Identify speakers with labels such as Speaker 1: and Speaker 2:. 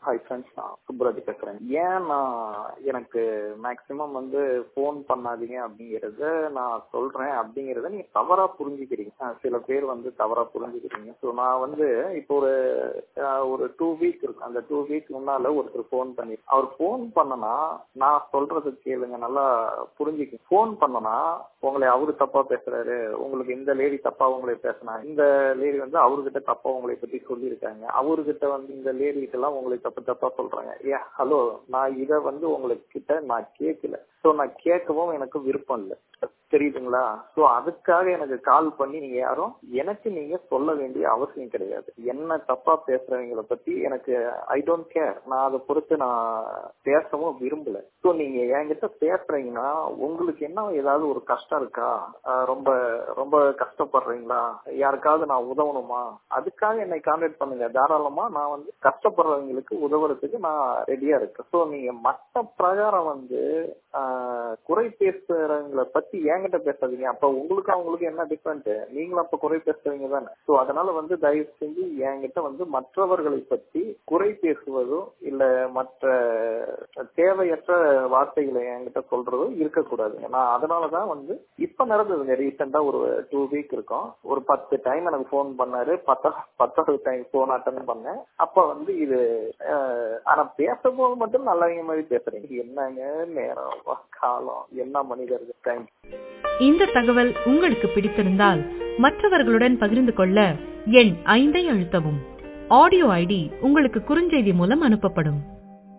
Speaker 1: hi friends நான் சுப்ராஜ் பேசுறேன் ஏன் நான் எனக்கு மேக்சிமம் வந்து ஃபோன் பண்ணாதீங்க அப்படிங்கறத நான் சொல்றேன் அப்படிங்கறத நீங்க தவறா புரிஞ்சுக்கிறீங்க அஹ் சில பேர் வந்து தவறா புரிஞ்சுக்கிறீங்க ஸோ நான் வந்து இப்போ ஒரு அஹ் ஒரு டூ வீக் இருக்கு அந்த டூ வீக் முன்னால ஒருத்தர் ஃபோன் பண்ணி அவர் ஃபோன் பண்ணனா நான் சொல்றது கேளுங்க நல்லா புரிஞ்சுக்க ஃபோன் பண்ணனா உங்களை அவரு தப்பா பேசுறாரு உங்களுக்கு இந்த லேடி தப்பா உங்களை பேசினா இந்த லேடி வந்து அவர்கிட்ட தப்பா உங்களை பத்தி சொல்லியிருக்காங்க அவர்கிட்ட வந்து இந்த லேடி கிட்ட எல்லாம் உங்களை தப்பு தப்பா சொல்றாங்க ஏ ஹலோ நான் இத வந்து உங்களுக்கு கிட்ட நான் கேட்கல சோ நான் கேட்கவும் எனக்கு விருப்பம் இல்லை தெரியுதுங்களா சோ அதுக்காக எனக்கு கால் பண்ணி நீங்க யாரும் எனக்கு நீங்க சொல்ல வேண்டிய அவசியம் கிடையாது என்ன தப்பா பேசுறவங்கள பத்தி எனக்கு ஐ டோன்ட் கேர் நான் அதை பொறுத்து நான் பேசவும் விரும்பல சோ நீங்க என்கிட்ட பேசுறீங்கன்னா உங்களுக்கு என்ன ஏதாவது ஒரு கஷ்டம் இருக்கா ஆஹ் ரொம்ப ரொம்ப கஷ்டப்படுறீங்களா யாருக்காவது நான் உதவணுமா அதுக்காக என்னை கான்டாக்ட் பண்ணுங்க தாராளமா நான் வந்து கஷ்டப்படுறவங்களுக்கு உதவுறதுக்கு நான் ரெடியா இருக்கேன் சோ நீங்க மற்ற பிரகாரம் வந்து ஆஹ் குறை பேசுறவங்களை பத்தி என்கிட்ட பேசாதீங்க அப்ப உங்களுக்கு அவங்களுக்கு என்ன டிஃபரெண்ட் நீங்களும் அப்ப குறை பேசுறவங்க தானே சோ அதனால வந்து தயவு செஞ்சு என்கிட்ட வந்து மற்றவர்களை பத்தி குறை பேசுவதோ இல்ல மற்ற தேவையற்ற வார்த்தைகளை என்கிட்ட சொல்றதோ இருக்கக்கூடாதுங்க நான் அதனாலதான் வந்து இப்ப நடந்ததுங்க ரீசெண்டா ஒரு டூ வீக் இருக்கும் ஒரு பத்து டைம் எனக்கு போன் பண்ணாரு பத்தா பத்தாவது டைம் போன் அட்டன் பண்ணேன் அப்ப வந்து இது அஹ், ஆனா பேசும்போது மட்டும் நல்லவங்க மாதிரி பேசுறீங்க என்னங்க நேரம் காலம் என்ன மனிதர்கள் டைம்
Speaker 2: இந்த தகவல் உங்களுக்கு பிடித்திருந்தால் மற்றவர்களுடன் பகிர்ந்து கொள்ள எண் ஐந்தை அழுத்தவும் ஆடியோ ஐடி உங்களுக்கு குறுஞ்செய்தி மூலம் அனுப்பப்படும்